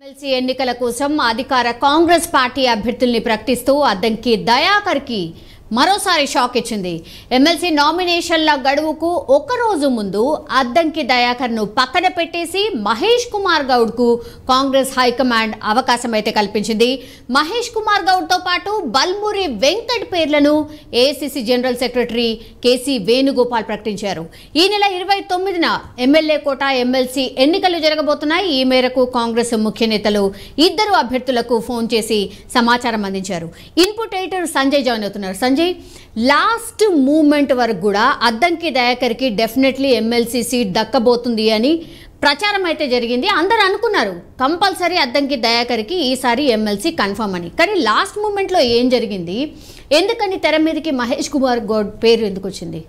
MLC ఎన్నికల కోసం అధికార కాంగ్రెస్ పార్టీ అభ్యర్థుల్ని ప్రకటిస్తూ అద్దంకి దయాకర్కి మరోసారి షాక్ ఇచ్చింది ఎమ్మెల్సీ నామినేషన్ల గడువుకు ఒక్క రోజు ముందు అద్దంకి దయాకర్ను పక్కన పెట్టేసి మహేష్ కుమార్ గౌడ్కు కాంగ్రెస్ హైకమాండ్ అవకాశం అయితే కల్పించింది మహేష్ కుమార్ గౌడ్తో పాటు బల్మూరి వెంకట్ పేర్లను AICC general secretary KC Venugopal ప్రకటించారు ఈ నెల ఇరవై తొమ్మిదిన ఎమ్మెల్యే కోట ఎమ్మెల్సీ ఎన్నికలు జరగబోతున్నాయి ఈ మేరకు కాంగ్రెస్ ముఖ్య నేతలు ఇద్దరు అభ్యర్థులకు ఫోన్ చేసి సమాచారం అందించారు ఇన్పుట్ ఎడిటర్ సంజయ్ జాయిన్ అవుతున్నారు సంజయ్ లాస్ట్ మూమెంట్ వరకు కూడా అద్దంకి దయాకర్కి డెఫినెట్లీ ఎమ్మెల్సీ సీట్ దక్కబోతుంది అని ప్రచారం అయితే జరిగింది అందరూ అనుకున్నారు కంపల్సరీ అద్దంకి దయాకర్కి ఈసారి ఎమ్మెల్సీ కన్ఫర్మ్ అని కానీ లాస్ట్ మూమెంట్లో ఏం జరిగింది ఎందుకని తెర మీదకి మహేష్ కుమార్ గౌడ్ పేరు ఎందుకు వచ్చింది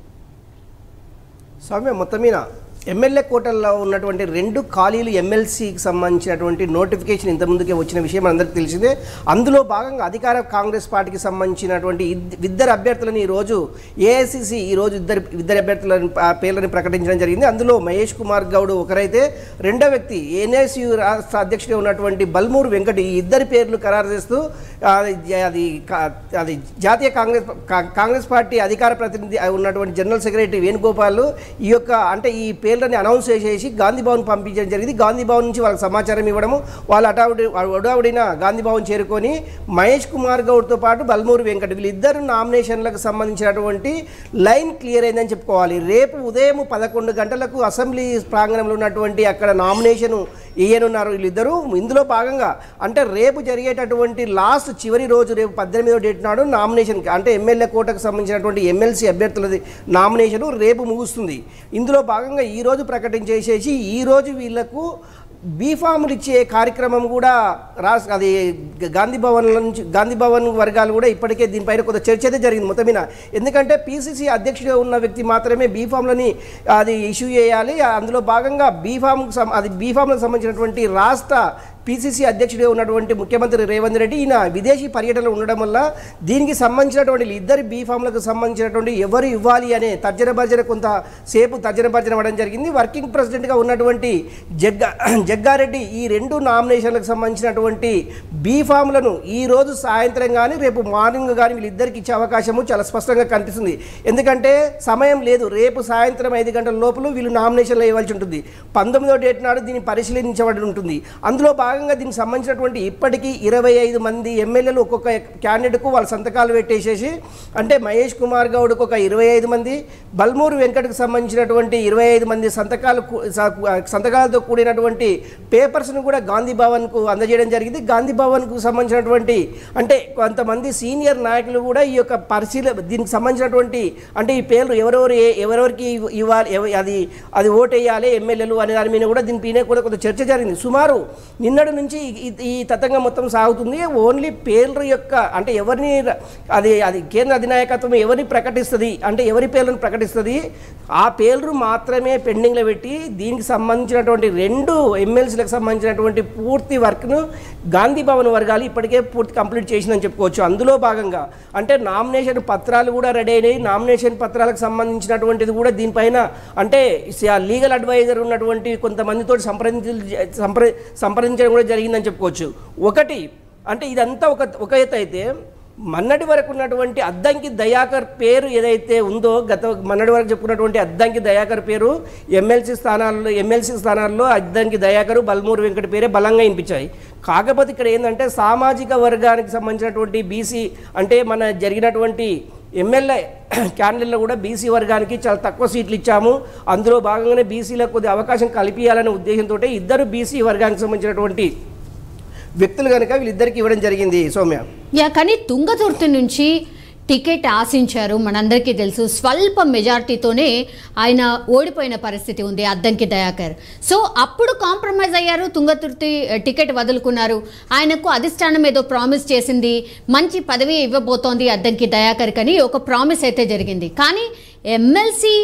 సౌమ్య మొత్తం మీద ఎమ్మెల్యే కోటల్లో ఉన్నటువంటి రెండు ఖాళీలు ఎమ్మెల్సీకి సంబంధించినటువంటి నోటిఫికేషన్ ఇంతకుముందుకే వచ్చిన విషయం అందరికీ తెలిసిందే అందులో భాగంగా అధికార కాంగ్రెస్ పార్టీకి సంబంధించినటువంటి ఇద్- ఇద్దరు అభ్యర్థులను ఈరోజు ఏఐసిసి ఈరోజు ఇద్దరు ఇద్దరు అభ్యర్థుల పేర్లను ప్రకటించడం జరిగింది అందులో మహేష్ కుమార్ గౌడ్ ఒకరైతే రెండో వ్యక్తి ఎన్ఎస్యు రాష్ట్ర అధ్యక్షుడిగా ఉన్నటువంటి బల్మూరు వెంకట్ ఈ ఇద్దరి పేర్లు ఖరారు చేస్తూ ఆ, అది కా- అది జాతీయ కాంగ్రెస్ కా- కాంగ్రెస్ పార్టీ అధికార ప్రతినిధి ఉన్నటువంటి జనరల్ సెక్రటరీ వేణుగోపాల్ ఈ యొక్క అంటే ఈ పేర్లని అనౌన్స్ చేసేసి గాంధీ భవన్ పంపించడం జరిగింది గాంధీ భవన్ నుంచి వాళ్ళకి సమాచారం ఇవ్వడము వాళ్ళు అటావుడి ఒడావుడిన గాంధీ భవన్ చేరుకొని మహేష్ కుమార్ గౌడ్తో పాటు బల్మూరి వెంకట్ వీళ్ళిద్దరు నామినేషన్లకు సంబంధించినటువంటి లైన్ క్లియర్ అయిందని చెప్పుకోవాలి రేపు ఉదయం పదకొండు గంటలకు అసెంబ్లీ ప్రాంగణంలో ఉన్నటువంటి అక్కడ నామినేషన్ వేయనున్నారు వీళ్ళిద్దరూ ఇందులో భాగంగా అంటే రేపు జరిగేటటువంటి లాస్ట్ చివరి రోజు రేపు పద్దెనిమిదో డేట్ నాడు నామినేషన్కి అంటే ఎమ్మెల్యే కోటకు సంబంధించినటువంటి ఎమ్మెల్సీ అభ్యర్థులది నామినేషన్ రేపు ముగుస్తుంది ఇందులో భాగంగా ఈ రోజు ప్రకటించేసేసి ఈ రోజు వీళ్లకు బీఫాములు ఇచ్చే కార్యక్రమం కూడా రాష్ట్ర అది గాంధీ భవన్ నుంచి గాంధీ భవన్ వర్గాలు కూడా ఇప్పటికే దీనిపైన కొంత చర్చ అయితే జరిగింది మొత్తం మీద ఎందుకంటే పీసీసీ అధ్యక్షుడిగా ఉన్న వ్యక్తి మాత్రమే బీఫామ్లని అది ఇష్యూ చేయాలి అందులో భాగంగా బీఫామ్కు సం అది బీఫామ్లకు సంబంధించినటువంటి రాష్ట్ర పీసీసీ అధ్యక్షుడిగా ఉన్నటువంటి ముఖ్యమంత్రి రేవంత్ రెడ్డి ఈయన విదేశీ పర్యటనలో ఉండడం వల్ల దీనికి సంబంధించినటువంటి ఇద్దరు బీఫామ్లకు సంబంధించినటువంటి ఎవరు ఇవ్వాలి అనే తర్జన భర్జన కొంత సేపు తర్జన భర్జన అవ్వడం జరిగింది వర్కింగ్ ప్రెసిడెంట్గా ఉన్నటువంటి జగ్గా జగ్గారెడ్డి ఈ రెండు నామినేషన్లకు సంబంధించినటువంటి బీఫామ్లను ఈ రోజు సాయంత్రం కానీ రేపు మార్నింగ్ కానీ వీళ్ళిద్దరికి ఇచ్చే అవకాశము చాలా స్పష్టంగా కనిపిస్తుంది ఎందుకంటే సమయం లేదు రేపు సాయంత్రం ఐదు గంటల లోపల వీళ్ళు నామినేషన్లు వేయవలసి ఉంటుంది పంతొమ్మిదో డేట్ నాడు దీన్ని పరిశీలించబడి ఉంటుంది అందులో భాగంగా దీనికి సంబంధించినటువంటి ఇప్పటికీ ఇరవై ఐదు మంది ఎమ్మెల్యేలు ఒక్కొక్క క్యాండిడేట్కు వాళ్ళ సంతకాలు పెట్టేసేసి అంటే మహేష్ కుమార్ గౌడ్కు ఒక ఇరవై ఐదు మంది బల్మూరు వెంకట్కు సంబంధించినటువంటి ఇరవై ఐదు మంది సంతకాలు కు- స- సంతకాలతో కూడినటువంటి పేపర్స్ను కూడా గాంధీ భవన్కు అందజేయడం జరిగింది గాంధీ భవన్కు సంబంధించినటువంటి అంటే కొంతమంది సీనియర్ నాయకులు కూడా ఈ యొక్క పరిశీల దీనికి సంబంధించినటువంటి అంటే ఈ పేర్లు ఎవరెవరు ఏ- ఎవరెవరికి ఇవ్- ఇవ్వాలి ఎవ- అది అది ఓటు వేయాలి ఎమ్మెల్యేలు అనే దాని మీద కూడా దీనిపైన కూడా కొంత చర్చ జరిగింది సుమారు నిన్నటి నుంచి ఈ- ఈ- ఈ తతంగం మొత్తం సాగుతుంది ఓన్లీ పేర్ల యొక్క అంటే ఎవరిని ర- అది అది కేంద్ర అధినాయకత్వం ఎవరిని ప్రకటిస్తుంది అంటే ఎవరి పేర్లను ప్రకటిస్తుంది ఆ పేర్లు మాత్రమే పెండింగ్లో పెట్టి దీనికి సంబంధించినటువంటి రెండు ఎమ్మెల్సీలకు సంబంధించినటువంటి పూర్తి వర్క్ను గాంధీ భవన్ వర్గాలు ఇప్పటికే పూర్తి కంప్లీట్ చేసిందని చెప్పుకోవచ్చు అందులో భాగంగా అంటే నామినేషన్ పత్రాలు కూడా రెడీ అయినాయి నామినేషన్ పత్రాలకు సంబంధించినటువంటిది కూడా దీనిపైన అంటే లీగల్ అడ్వైజర్ ఉన్నటువంటి కొంతమందితో సంప్రదించ సంప్ర సంప్రదించడం కూడా జరిగిందని చెప్పుకోవచ్చు ఒకటి అంటే ఇదంతా ఒక ఒక ఎత్తు అయితే మన్నటి వరకు ఉన్నటువంటి అద్దంకి దయాకర్ పేరు ఏదైతే ఉందో గత మన్నటి వరకు చెప్పుకున్నటువంటి అద్దంకి దయాకర్ పేరు ఎమ్మెల్సీ స్థానాల్లో ఎమ్మెల్సీ స్థానాల్లో అద్దంకి దయాకరు బల్మూరు వెంకట పేరే బలంగా వినిపించాయి కాకపోతే ఇక్కడ ఏంటంటే సామాజిక వర్గానికి సంబంధించినటువంటి బీసీ అంటే మన జరిగినటువంటి ఎమ్మెల్యే క్యాండిడేట్లో కూడా బీసీ వర్గానికి చాలా తక్కువ సీట్లు ఇచ్చాము అందులో భాగంగానే బీసీలకు కొద్ది అవకాశం కల్పించాలనే ఉద్దేశంతో ఇద్దరు బీసీ వర్గానికి సంబంధించినటువంటి వ్యక్తులు కనుక వీళ్ళిద్దరికి ఇవ్వడం జరిగింది సౌమ్య యా కానీ తుంగతుర్తి నుంచి టికెట్ ఆశించారు మనందరికీ తెలుసు స్వల్ప మెజార్టీతోనే ఆయన ఓడిపోయిన పరిస్థితి ఉంది అద్దంకి దయాకర్ సో అప్పుడు కాంప్రమైజ్ అయ్యారు తుంగతుర్తి ఆ, టికెట్ వదులుకున్నారు ఆయనకు అధిష్టానం ఏదో ప్రామిస్ చేసింది మంచి పదవి ఇవ్వబోతోంది అద్దంకి దయాకర్ కని ఒక ప్రామిస్ అయితే జరిగింది కానీ ఎమ్మెల్సీ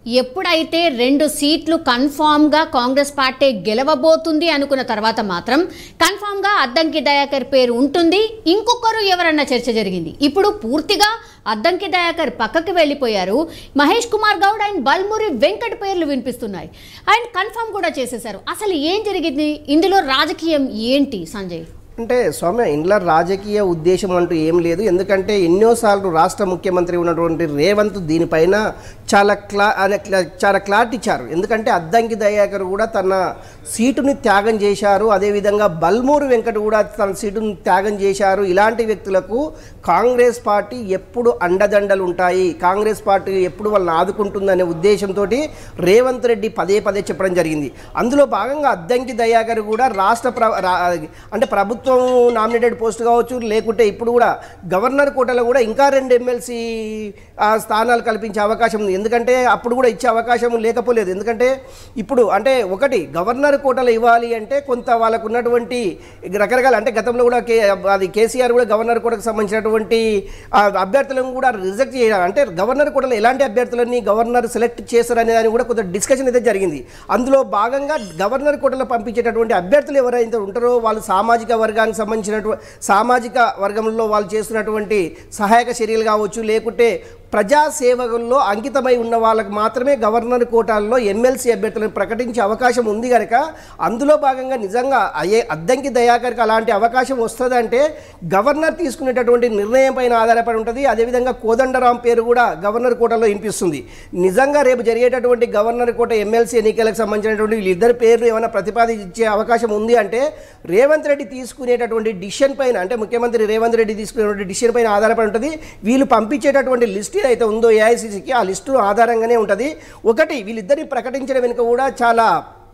ఎప్పుడైతే రెండు సీట్లు కన్ఫామ్గా కాంగ్రెస్ పార్టీ గెలవబోతుంది అనుకున్న తర్వాత మాత్రం కన్ఫామ్గా అద్దంకి దయాకర్ పేరు ఉంటుంది ఇంకొకరు ఎవరన్న చర్చ జరిగింది ఇప్పుడు పూర్తిగా అద్దంకి దయాకర్ పక్కకి వెళ్ళిపోయారు మహేష్ కుమార్ గౌడ్ అండ్ బల్మురి వెంకట్ పేర్లు వినిపిస్తున్నాయి అండ్ కన్ఫామ్ కూడా చేసేశారు అసలు ఏం జరిగింది ఇందులో రాజకీయం ఏంటి సంజయ్ అంటే సౌమ్య ఇంట్లో రాజకీయ ఉద్దేశం అంటూ ఏం లేదు ఎందుకంటే ఎన్నోసార్లు రాష్ట్ర ముఖ్యమంత్రి ఉన్నటువంటి రేవంత్ దీనిపైన చాలా క్లా అనే క్లా- చాలా క్లారిటీ ఇచ్చారు ఎందుకంటే అద్దంకి దయాకర్ కూడా తన సీటుని త్యాగం చేశారు అదేవిధంగా బల్మూరు వెంకట కూడా తన సీటుని త్యాగం చేశారు ఇలాంటి వ్యక్తులకు కాంగ్రెస్ పార్టీ ఎప్పుడు అండదండలు ఉంటాయి కాంగ్రెస్ పార్టీ ఎప్పుడు వాళ్ళని ఆదుకుంటుందనే ఉద్దేశంతో రేవంత్ రెడ్డి పదే పదే చెప్పడం జరిగింది అందులో భాగంగా అద్దంకి దయాకర్ కూడా రాష్ట్ర ప్ర రా- అంటే ప్రభుత్వం నామినేటెడ్ పోస్ట్ కావచ్చు లేకుంటే ఇప్పుడు కూడా గవర్నర్ కోటలో కూడా ఇంకా రెండు ఎమ్మెల్సీ స్థానాలు కల్పించే అవకాశం ఉంది ఎందుకంటే అప్పుడు కూడా ఇచ్చే అవకాశం లేకపోలేదు ఎందుకంటే ఇప్పుడు అంటే ఒకటి గవర్నర్ కోటలో ఇవ్వాలి అంటే కొంత వాళ్ళకు ఉన్నటువంటి రకరకాల అంటే గతంలో కూడా కే అది కేసీఆర్ కూడా గవర్నర్ కోటకు సంబంధించినటువంటి ఆ, అభ్యర్థులను కూడా రిజెక్ట్ చేయాలి అంటే గవర్నర్ కోటలో ఎలాంటి అభ్యర్థులని గవర్నర్ సెలెక్ట్ చేస్తారనే దాని కూడా కొంత డిస్కషన్ అయితే జరిగింది అందులో భాగంగా గవర్నర్ కోటలో పంపించేటటువంటి అభ్యర్థులు ఎవరైతే ఉంటారో వాళ్ళు సామాజిక వర్గానికి సంబంధించినటువంటి సామాజిక వర్గంలో వాళ్ళు చేస్తున్నటువంటి సహాయక చర్యలు కావచ్చు లేకుంటే ప్రజా సేవకుల్లో అంకితమై ఉన్న వాళ్ళకి మాత్రమే గవర్నర్ కోటాల్లో ఎమ్మెల్సీ అభ్యర్థులను ప్రకటించే అవకాశం ఉంది కనుక అందులో భాగంగా నిజంగా అయ్యే అద్దంకి దయాకర్కి అలాంటి అవకాశం వస్తుందంటే గవర్నర్ తీసుకునేటటువంటి నిర్ణయం పైన ఆధారపడి ఉంటుంది అదేవిధంగా కోదండరాం పేరు కూడా గవర్నర్ కోటలో వినిపిస్తుంది నిజంగా రేపు జరిగేటటువంటి గవర్నర్ కోట ఎమ్మెల్సీ ఎన్నికలకు సంబంధించినటువంటి వీళ్ళిద్దరి పేర్లు ఏమైనా ప్రతిపాదించే అవకాశం ఉంది అంటే రేవంత్ రెడ్డి తీసుకునేటటువంటి డిసిషన్ పైన అంటే ముఖ్యమంత్రి రేవంత్ రెడ్డి తీసుకునేటువంటి డిసిషన్ పైన ఆధారపడి ఉంటుంది వీళ్ళు పంపించేటటువంటి లిస్ట్ ఏదైతే ఉందో ఏఐసిసికి ఆ లిస్టు ఆధారంగానే ఉంటుంది ఒకటి వీళ్ళిద్దరిని ప్రకటించడం వెనుక కూడా చాలా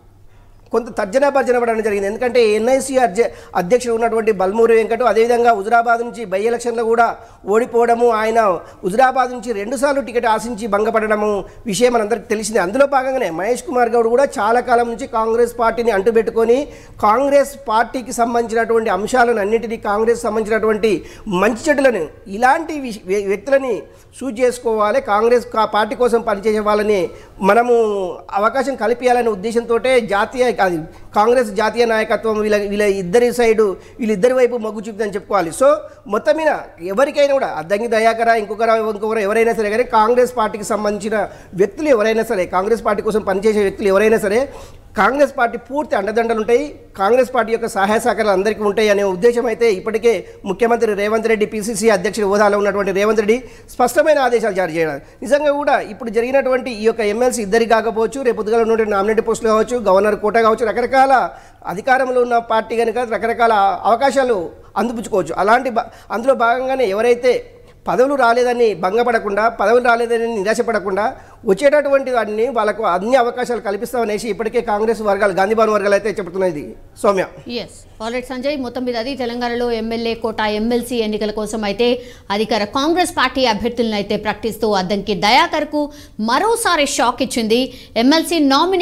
కొంత తర్జన భర్జన పడడం జరిగింది ఎందుకంటే ఎన్ఐసి అధ్య అధ్యక్షుడు ఉన్నటువంటి బల్మూరి వెంకట అదేవిధంగా హుజురాబాద్ నుంచి బై ఎలక్షన్లో కూడా ఓడిపోవడము ఆయన హుజురాబాద్ నుంచి రెండుసార్లు టికెట్ ఆశించి భంగపడడము విషయం మనందరికీ తెలిసిందే అందులో భాగంగానే మహేష్ కుమార్ గౌడ్ కూడా చాలా కాలం నుంచి కాంగ్రెస్ పార్టీని అంటుపెట్టుకొని కాంగ్రెస్ పార్టీకి సంబంధించినటువంటి అంశాలను అన్నింటినీ కాంగ్రెస్ సంబంధించినటువంటి మంచి చెడులను ఇలాంటి విష- వ్య- వ్యక్తులని చూజ్ చేసుకోవాలి కాంగ్రెస్ కా- పార్టీ కోసం పనిచేసే వాళ్ళని మనము అవకాశం కల్పించాలనే ఉద్దేశంతో జాతీయ అది కాంగ్రెస్ జాతీయ నాయకత్వం వీళ్ళ వీళ్ళ ఇద్దరి సైడు వీళ్ళిద్దరి వైపు మొగ్గు చూపుతుందని చెప్పుకోవాలి సో మొత్తం మీద ఎవరికైనా కూడా అద్దంకి దయాకర ఇంకొకరు ఇంకొకరు ఎవరైనా సరే కానీ కాంగ్రెస్ పార్టీకి సంబంధించిన వ్యక్తులు ఎవరైనా సరే కాంగ్రెస్ పార్టీ కోసం పనిచేసే వ్యక్తులు ఎవరైనా సరే కాంగ్రెస్ పార్టీ పూర్తి అండదండలు ఉంటాయి కాంగ్రెస్ పార్టీ యొక్క సహాయ సహకారాలు అందరికీ ఉంటాయి అనే ఉద్దేశం అయితే ఇప్పటికే ముఖ్యమంత్రి రేవంత్ రెడ్డి పిసిసి అధ్యక్షుడి హోదాలో ఉన్నటువంటి రేవంత్ రెడ్డి స్పష్టమైన ఆదేశాలు జారీ చేయడం నిజంగా కూడా ఇప్పుడు జరిగినటువంటి ఈ యొక్క ఎమ్మెల్సీ ఇద్దరి కాకపోవచ్చు రేపు పొద్దుగాల ఉన్నటువంటి నామినేటెడ్ పోస్టులు కావచ్చు గవర్నర్ కోట కావచ్చు రకరకాల అధికారంలో ఉన్న పార్టీ కనుక రకరకాల అవకాశాలు అందిపుచ్చుకోవచ్చు అలాంటి బా- అందులో భాగంగానే ఎవరైతే పదవులు రాలేదని భంగపడకుండా పదవులు రాలేదని నిరాశపడకుండా వచ్చేటటువంటి వాటిని వాళ్ళకు అన్ని అవకాశాలు కల్పిస్తామనేసి ఇప్పటికే కాంగ్రెస్ వర్గాలు గాంధీభవన్ వర్గాలు అయితే చెబుతున్నది సౌమ్య ఎస్ ఆల్రెడీ సంజయ్ మొత్తం మీద అది తెలంగాణలో ఎమ్మెల్యే కోట ఎమ్మెల్సీ ఎన్నికల కోసం అయితే అధికార కాంగ్రెస్ పార్టీ అభ్యర్థులను అయితే ప్రకటిస్తూ అద్దంకి దయాకర్కు మరోసారి షాక్ ఇచ్చింది ఎమ్మెల్సీ నామినే